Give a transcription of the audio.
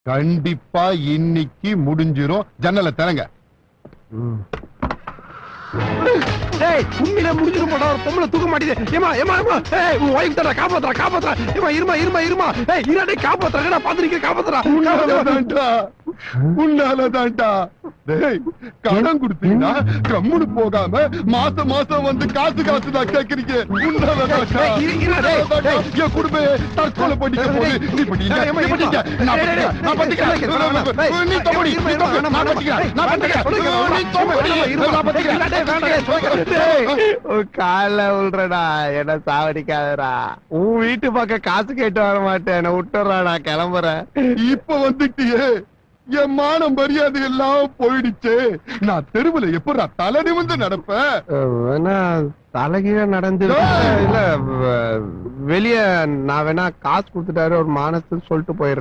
கண்டிப்பா இன்னைக்கு முடிஞ்சிரும் ஜன்னலை திறங்க டேய் உண்மையில முடிஞ்சிரும் போடா ஒரு பொம்பளை தூக்க மாட்டேது ஏமா ஏமா ஏமா ஏய் உன் ஒய்ஃப் தர காப்பாத்துறா காப்பாத்துறா ஏமா இருமா இருமா இருமா ஏய் இராடே காப்பாத்துறா நான் பாத்து நிக்கிறேன் காப்பாத்துறா உன்னாலதான்டா உன்னாலதான்டா டேய் கடன் கொடுத்தீங்கன்னா கம்முனு போகாம மாசம் மாசம் வந்து காசு காசு தான் கேக்குறீங்க உன்னாலதான்டா டேய், இரு, இரு, டேய், உன்னாலதான்டா. டேய். என் குடும்பம் தற்கொலை பண்ணிக்க போகுது நீ பண்ணிக்க டேய், ஏம்மா, நீ இருமா. பண்ணிக்க நான் டேய், டேய், பண்ணிக்கிறேன் நான் பண்ணிக்கிறேன் டேய், டேய், நீ தொம்படி நீ இருமா, இருமா, தொம்படி நான் பண்ணிக்கிறேன் நான் பண்ணிக்கிறேன் நீ தொம்படி நான் பண்ணிக்கிறேன் கால உள்றடா என்ன சாவடிக்காதடா உன் வீட்டு பக்கம் காசு கேட்டு வர மாட்டேன் என்ன விட்டுறாடா கிளம்புறேன் இப்ப வந்துட்டியே என் மான மரியாதை எல்லாம் போயிடுச்சு நான் தெருவுல எப்படி தலை நிமிந்து நடப்பேன் வேணா தலைகீழ நடந்து டேய். இல்ல வெளிய நான் வேணா காசு கொடுத்துட்டாரு ஒரு மானத்துக்கு சொல்லிட்டு போயிடுறேன்